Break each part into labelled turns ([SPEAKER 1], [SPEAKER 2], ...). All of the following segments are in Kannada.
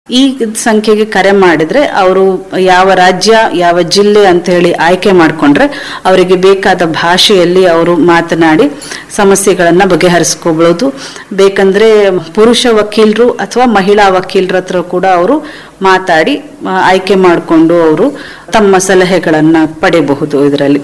[SPEAKER 1] ಈ ಸಂಖ್ಯೆಗೆ ಕರೆ ಮಾಡಿದ್ರೆ ಅವರು ಯಾವ ರಾಜ್ಯ ಯಾವ ಜಿಲ್ಲೆ ಅಂತ ಹೇಳಿ ಆಯ್ಕೆ ಮಾಡಿಕೊಂಡ್ರೆ ಅವರಿಗೆ ಬೇಕಾದ ಭಾಷೆಯಲ್ಲಿ ಅವರು ಮಾತನಾಡಿ ಸಮಸ್ಯೆಗಳನ್ನ ಬಗೆಹರಿಸ್ಕೋಬಹುದು ಬೇಕಂದ್ರೆ ಪುರುಷ ವಕೀಲರು ಅಥವಾ ಮಹಿಳಾ ವಕೀಲರ ಹತ್ರ ಕೂಡ ಅವರು ಮಾತಾಡಿ ಆ, ಆಯ್ಕೆ ಮಾಡಿಕೊಂಡು ಅವರು ತಮ್ಮ ಸಲಹೆಗಳನ್ನ ಪಡೆಯಬಹುದು ಇದರಲ್ಲಿ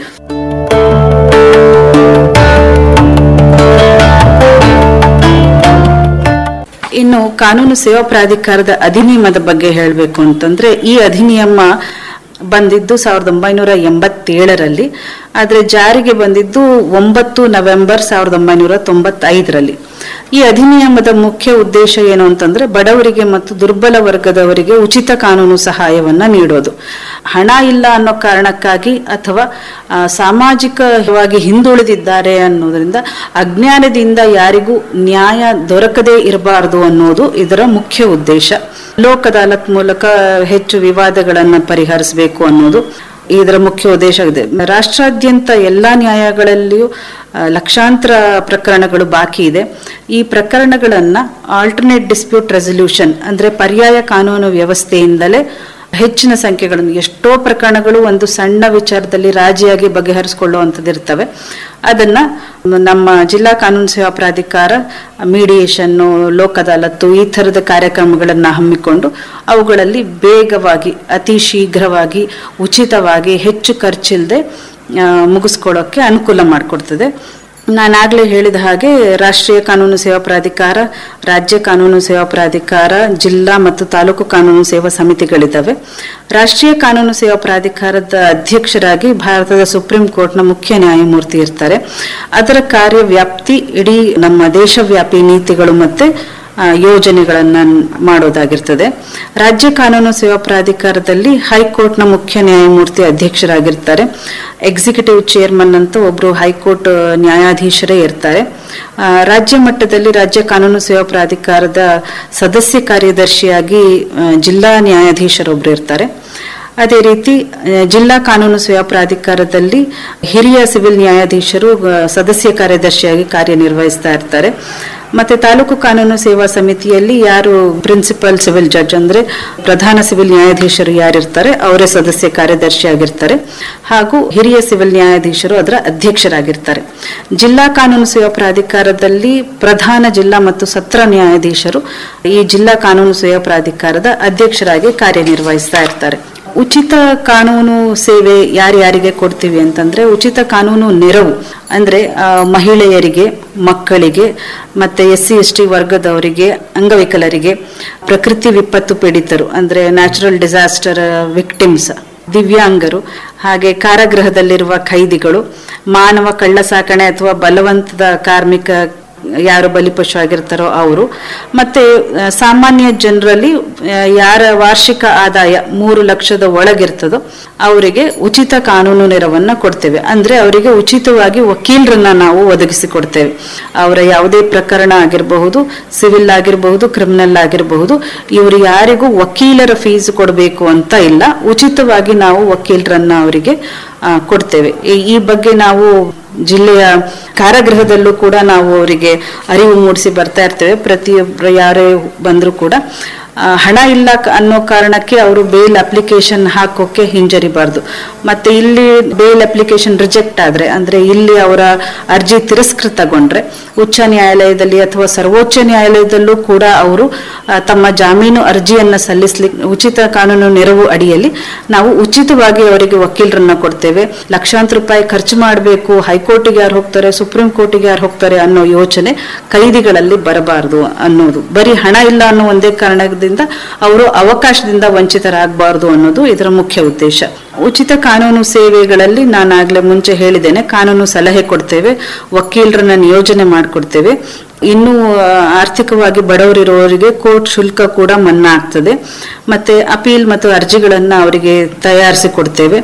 [SPEAKER 1] ಇನ್ನು ಕಾನೂನು ಸೇವಾ ಪ್ರಾಧಿಕಾರದ ಅಧಿನಿಯಮದ ಬಗ್ಗೆ ಹೇಳಬೇಕು ಅಂತಂದ್ರೆ ಈ ಅಧಿನಿಯಮ ಬಂದಿದ್ದು ಸಾವಿರದ ಒಂಬೈನೂರ ಎಂಬತ್ತೇಳರಲ್ಲಿ ಆದರೆ ಜಾರಿಗೆ ಬಂದಿದ್ದು ಒಂಬತ್ತು ನವೆಂಬರ್ ಸಾವಿರದ ಒಂಬೈನೂರ ತೊಂಬತ್ತೈದರಲ್ಲಿ ಈ ಅಧಿನಿಯಮದ ಮುಖ್ಯ ಉದ್ದೇಶ ಏನು ಅಂತಂದ್ರೆ ಬಡವರಿಗೆ ಮತ್ತು ದುರ್ಬಲ ವರ್ಗದವರಿಗೆ ಉಚಿತ ಕಾನೂನು ಸಹಾಯವನ್ನ ನೀಡೋದು ಹಣ ಇಲ್ಲ ಅನ್ನೋ ಕಾರಣಕ್ಕಾಗಿ ಅಥವಾ ಆ, ಸಾಮಾಜಿಕವಾಗಿ ಹಿಂದುಳಿದಿದ್ದಾರೆ ಅನ್ನೋದ್ರಿಂದ ಅಜ್ಞಾನದಿಂದ ಯಾರಿಗೂ ನ್ಯಾಯ ದೊರಕದೇ ಇರಬಾರದು ಅನ್ನೋದು ಇದರ ಮುಖ್ಯ ಉದ್ದೇಶ ಲೋಕ್ ಅದಾಲತ್ ಮೂಲಕ ಹೆಚ್ಚು ವಿವಾದಗಳನ್ನು ಪರಿಹರಿಸಬೇಕು ಅನ್ನೋದು ಇದರ ಮುಖ್ಯ ಉದ್ದೇಶ ಇದೆ ರಾಷ್ಟ್ರಾದ್ಯಂತ ಎಲ್ಲಾ ನ್ಯಾಯಾಲಯಗಳಲ್ಲಿಯೂ ಆ, ಲಕ್ಷಾಂತರ ಪ್ರಕರಣಗಳು ಬಾಕಿ ಇದೆ ಈ ಪ್ರಕರಣಗಳನ್ನ ಆಲ್ಟರ್ನೇಟ್ ಡಿಸ್ಪ್ಯೂಟ್ ರೆಸಲ್ಯೂಷನ್ ಅಂದ್ರೆ ಪರ್ಯಾಯ ಕಾನೂನು ವ್ಯವಸ್ಥೆಯಿಂದಲೇ ಹೆಚ್ಚಿನ ಸಂಖ್ಯೆಗಳನ್ನು ಎಷ್ಟೋ ಪ್ರಕರಣಗಳು ಒಂದು ಸಣ್ಣ ವಿಚಾರದಲ್ಲಿ ರಾಜಿಯಾಗಿ ಬಗೆಹರಿಸಿಕೊಳ್ಳುವಂಥದ್ದು ಇರ್ತವೆ ಅದನ್ನ ನಮ್ಮ ಜಿಲ್ಲಾ ಕಾನೂನು ಸೇವಾ ಪ್ರಾಧಿಕಾರ ಮೀಡಿಯೇಷನ್ನು ಲೋಕ್ ಅದಾಲತ್ತು ಈ ಥರದ ಕಾರ್ಯಕ್ರಮಗಳನ್ನು ಹಮ್ಮಿಕೊಂಡು ಅವುಗಳಲ್ಲಿ ಬೇಗವಾಗಿ ಅತಿ ಶೀಘ್ರವಾಗಿ ಉಚಿತವಾಗಿ ಹೆಚ್ಚು ಖರ್ಚಿಲ್ಲದೆ ಮುಗಿಸ್ಕೊಳ್ಳೋಕ್ಕೆ ಅನುಕೂಲ ಮಾಡಿಕೊಡ್ತದೆ ನಾನಾಗಲೇ ಹೇಳಿದ ಹಾಗೆ ರಾಷ್ಟ್ರೀಯ ಕಾನೂನು ಸೇವಾ ಪ್ರಾಧಿಕಾರ ರಾಜ್ಯ ಕಾನೂನು ಸೇವಾ ಪ್ರಾಧಿಕಾರ ಜಿಲ್ಲಾ ಮತ್ತು ತಾಲೂಕು ಕಾನೂನು ಸೇವಾ ಸಮಿತಿಗಳಿದ್ದಾವೆ ರಾಷ್ಟ್ರೀಯ ಕಾನೂನು ಸೇವಾ ಪ್ರಾಧಿಕಾರದ ಅಧ್ಯಕ್ಷರಾಗಿ ಭಾರತದ ಸುಪ್ರೀಂ ಕೋರ್ಟ್ನ ಮುಖ್ಯ ನ್ಯಾಯಮೂರ್ತಿ ಇರ್ತಾರೆ ಅದರ ಕಾರ್ಯವ್ಯಾಪ್ತಿ ಇಡೀ ನಮ್ಮ ದೇಶವ್ಯಾಪಿ ನೀತಿಗಳು ಮತ್ತೆ ಆ, ಯೋಜನೆಗಳನ್ನ ಮಾಡೋದಾಗಿರ್ತದೆ ರಾಜ್ಯ ಕಾನೂನು ಸೇವಾ ಪ್ರಾಧಿಕಾರದಲ್ಲಿ ಹೈಕೋರ್ಟ್ನ ಮುಖ್ಯ ನ್ಯಾಯಮೂರ್ತಿ ಅಧ್ಯಕ್ಷರಾಗಿರ್ತಾರೆ ಎಕ್ಸಿಕ್ಯೂಟಿವ್ ಚೇರ್ಮನ್ ಅಂತ ಒಬ್ರು ಹೈಕೋರ್ಟ್ ನ್ಯಾಯಾಧೀಶರೇ ಇರ್ತಾರೆ ಆ, ರಾಜ್ಯ ಮಟ್ಟದಲ್ಲಿ ರಾಜ್ಯ ಕಾನೂನು ಸೇವಾ ಪ್ರಾಧಿಕಾರದ ಸದಸ್ಯ ಕಾರ್ಯದರ್ಶಿಯಾಗಿ ಆ, ಜಿಲ್ಲಾ ನ್ಯಾಯಾಧೀಶರೊಬ್ರು ಇರ್ತಾರೆ ಅದೇ ರೀತಿ ಆ, ಜಿಲ್ಲಾ ಕಾನೂನು ಸೇವಾ ಪ್ರಾಧಿಕಾರದಲ್ಲಿ ಹಿರಿಯ ಸಿವಿಲ್ ನ್ಯಾಯಾಧೀಶರು ಆ, ಸದಸ್ಯ ಕಾರ್ಯದರ್ಶಿಯಾಗಿ ಕಾರ್ಯನಿರ್ವಹಿಸ್ತಾ ಇರ್ತಾರೆ ಮತ್ತೆ ತಾಲೂಕು ಕಾನೂನು ಸೇವಾ ಸಮಿತಿಯಲ್ಲಿ ಯಾರು ಪ್ರಿನ್ಸಿಪಲ್ ಸಿವಿಲ್ ಜಡ್ಜ್ ಅಂದ್ರೆ ಪ್ರಧಾನ ಸಿವಿಲ್ ನ್ಯಾಯಾಧೀಶರು ಯಾರಿರ್ತಾರೆ ಅವರೇ ಸದಸ್ಯ ಕಾರ್ಯದರ್ಶಿ ಆಗಿರ್ತಾರೆ ಹಾಗೂ ಹಿರಿಯ ಸಿವಿಲ್ ನ್ಯಾಯಾಧೀಶರು ಅದರ ಅಧ್ಯಕ್ಷರಾಗಿರ್ತಾರೆ ಜಿಲ್ಲಾ ಕಾನೂನು ಸೇವಾ ಪ್ರಾಧಿಕಾರದಲ್ಲಿ ಪ್ರಧಾನ ಜಿಲ್ಲಾ ಮತ್ತು ಸತ್ರ ನ್ಯಾಯಾಧೀಶರು ಈ ಜಿಲ್ಲಾ ಕಾನೂನು ಸೇವಾ ಪ್ರಾಧಿಕಾರದ ಅಧ್ಯಕ್ಷರಾಗಿ ಕಾರ್ಯನಿರ್ವಹಿಸ್ತಾ ಇರ್ತಾರೆ ಉಚಿತ ಕಾನೂನು ಸೇವೆ ಯಾರ್ಯಾರಿಗೆ ಕೊಡ್ತೀವಿ ಅಂತಂದ್ರೆ ಉಚಿತ ಕಾನೂನು ನೆರವು ಅಂದ್ರೆ ಆ, ಮಹಿಳೆಯರಿಗೆ ಮಕ್ಕಳಿಗೆ ಮತ್ತೆ ಎಸ್ ಸಿ ಎಸ್ ಟಿ ವರ್ಗದವರಿಗೆ ಅಂಗವಿಕಲರಿಗೆ ಪ್ರಕೃತಿ ವಿಪತ್ತು ಪೀಡಿತರು ಅಂದ್ರೆ ನ್ಯಾಚುರಲ್ ಡಿಸಾಸ್ಟರ್ ವಿಕ್ಟಿಮ್ಸ್ ದಿವ್ಯಾಂಗರು ಹಾಗೆ ಕಾರಾಗೃಹದಲ್ಲಿರುವ ಖೈದಿಗಳು ಮಾನವ ಕಳ್ಳ ಸಾಕಣೆ ಅಥವಾ ಬಲವಂತದ ಕಾರ್ಮಿಕ ಯಾರು ಬಲಿಪಶು ಆಗಿರ್ತಾರೋ ಅವರು ಮತ್ತೆ ಆ, ಸಾಮಾನ್ಯ ಜನರಲ್ಲಿ ಆ, ಯಾರ ವಾರ್ಷಿಕ ಆದಾಯ ಮೂರು ಲಕ್ಷದ ಒಳಗಿರ್ತದೋ ಅವರಿಗೆ ಉಚಿತ ಕಾನೂನು ನೆರವನ್ನ ಕೊಡ್ತೇವೆ ಅಂದ್ರೆ ಅವರಿಗೆ ಉಚಿತವಾಗಿ ವಕೀಲರನ್ನ ನಾವು ಒದಗಿಸಿ ಕೊಡ್ತೇವೆ ಅವರ ಯಾವುದೇ ಪ್ರಕರಣ ಆಗಿರಬಹುದು ಸಿವಿಲ್ ಆಗಿರಬಹುದು ಕ್ರಿಮಿನಲ್ ಆಗಿರಬಹುದು ಇವರು ಯಾರಿಗೂ ವಕೀಲರ ಫೀಸ್ ಕೊಡಬೇಕು ಅಂತ ಇಲ್ಲ ಉಚಿತವಾಗಿ ನಾವು ವಕೀಲರನ್ನ ಅವರಿಗೆ ಆ, ಕೊಡ್ತೇವೆ ಈ- ಈ ಬಗ್ಗೆ ನಾವು ಜಿಲ್ಲೆಯ ಕಾರಾಗೃಹದಲ್ಲೂ ಕೂಡ ನಾವು ಅವರಿಗೆ ಅರಿವು ಮೂಡಿಸಿ ಬರ್ತಾ ಇರ್ತೇವೆ ಪ್ರತಿಯೊಬ್ಬರು ಯಾರೇ ಬಂದರೂ ಕೂಡ ಆ, ಹಣ ಇಲ್ಲ ಕ- ಅನ್ನೋ ಕಾರಣಕ್ಕೆ ಅವರು ಬೇಲ್ ಅಪ್ಲಿಕೇಶನ್ ಹಾಕೋಕೆ ಹಿಂಜರಿಬಾರ್ದು ಮತ್ತೆ ಇಲ್ಲಿ ಬೇಲ್ ಅಪ್ಲಿಕೇಶನ್ ರಿಜೆಕ್ಟ್ ಆದ್ರೆ ಅಂದ್ರೆ ಇಲ್ಲಿ ಅವರ ಅರ್ಜಿ ತಿರಸ್ಕೃತಗೊಂಡ್ರೆ ಉಚ್ಚ ನ್ಯಾಯಾಲಯದಲ್ಲಿ ಅಥವಾ ಸರ್ವೋಚ್ಚ ನ್ಯಾಯಾಲಯದಲ್ಲೂ ಕೂಡ ಅವರು ಆ, ತಮ್ಮ ಜಾಮೀನು ಅರ್ಜಿಯನ್ನ ಸಲ್ಲಿಸ್ಲಿಕ್ಕೆ ಉಚಿತ ಕಾನೂನು ನೆರವು ಅಡಿಯಲ್ಲಿ ನಾವು ಉಚಿತವಾಗಿ ಅವರಿಗೆ ವಕೀಲರನ್ನ ಕೊಡ್ತೇವೆ ಲಕ್ಷಾಂತರ ರೂಪಾಯಿ ಖರ್ಚು ಮಾಡಬೇಕು ಹೈಕೋರ್ಟಿಗೆ ಯಾರು ಹೋಗ್ತಾರೆ ಸುಪ್ರೀಂ ಕೋರ್ಟಿಗೆ ಯಾರು ಹೋಗ್ತಾರೆ ಅನ್ನೋ ಯೋಚನೆ ಕೈದಿಗಳಲ್ಲಿ ಬರಬಾರದು ಅನ್ನೋದು ಬರೀ ಹಣ ಇಲ್ಲ ಅನ್ನೋ ಒಂದೇ ಕಾರಣದಿಂದ ಅವರು ಅವಕಾಶದಿಂದ ವಂಚಿತರಾಗಬಾರದು ಅನ್ನೋದು ಇದರ ಮುಖ್ಯ ಉದ್ದೇಶ ಉಚಿತ ಕಾನೂನು ಸೇವೆಗಳಲ್ಲಿ ನಾನಾಗ್ಲೇ ಮುಂಚೆ ಹೇಳಿದ್ದೇನೆ ಕಾನೂನು ಸಲಹೆ ಕೊಡ್ತೇವೆ ವಕೀಲರನ್ನ ನಿಯೋಜನೆ ಮಾಡಿಕೊಡ್ತೇವೆ ಇನ್ನು ಆ, ಆರ್ಥಿಕವಾಗಿ ಬಡವರಿರುವವರಿಗೆ ಕೋರ್ಟ್ ಶುಲ್ಕ ಕೂಡ ಮನ್ನಾ ಆಗ್ತದೆ ಮತ್ತೆ ಅಪೀಲ್ ಮತ್ತು ಅರ್ಜಿಗಳನ್ನ ಅವರಿಗೆ ತಯಾರಿಸಿ ಕೊಡ್ತೇವೆ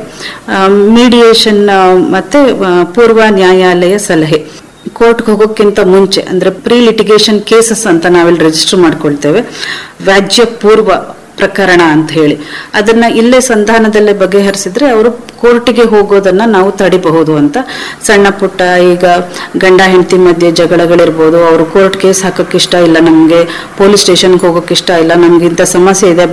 [SPEAKER 1] ಮೀಡಿಯೇಷನ್ ಮತ್ತೆ ಆ, ಪೂರ್ವ ನ್ಯಾಯಾಲಯ ಸಲಹೆ ಕೋರ್ಟ್ಗೆ ಹೋಗೋಕ್ಕಿಂತ ಮುಂಚೆ ಅಂದ್ರೆ ಪ್ರೀ ಲಿಟಿಗೇಷನ್ ಕೇಸಸ್ ಅಂತ ನಾವಿಲ್ಲಿ ರಿಜಿಸ್ಟರ್ ಮಾಡ್ಕೊಳ್ತೇವೆ ವ್ಯಾಜ್ಯ ಪೂರ್ವ ಪ್ರಕರಣ ಅಂತ ಹೇಳಿ ಅದನ್ನ ಇಲ್ಲೇ ಸಂಧಾನದಲ್ಲೇ ಬಗೆಹರಿಸಿದ್ರೆ ಅವರು ಕೋರ್ಟಿಗೆ ಹೋಗೋದನ್ನ ನಾವು ತಡಿಬಹುದು ಅಂತ ಸಣ್ಣ ಪುಟ್ಟ ಈಗ ಗಂಡ ಹೆಂಡತಿ ಮಧ್ಯೆ ಜಗಳಗಳಿರ್ಬೋದು ಅವರು ಕೋರ್ಟ್ ಕೇಸ್ ಹಾಕಕ್ ಇಷ್ಟ ಇಲ್ಲ ನಮ್ಗೆ ಪೊಲೀಸ್ ಸ್ಟೇಷನ್ಗೆ ಹೋಗಕ್ ಇಷ್ಟ ಇಲ್ಲ ನಮ್ಗೆ ಇಂಥ ಸಮಸ್ಯೆ ಇದೆ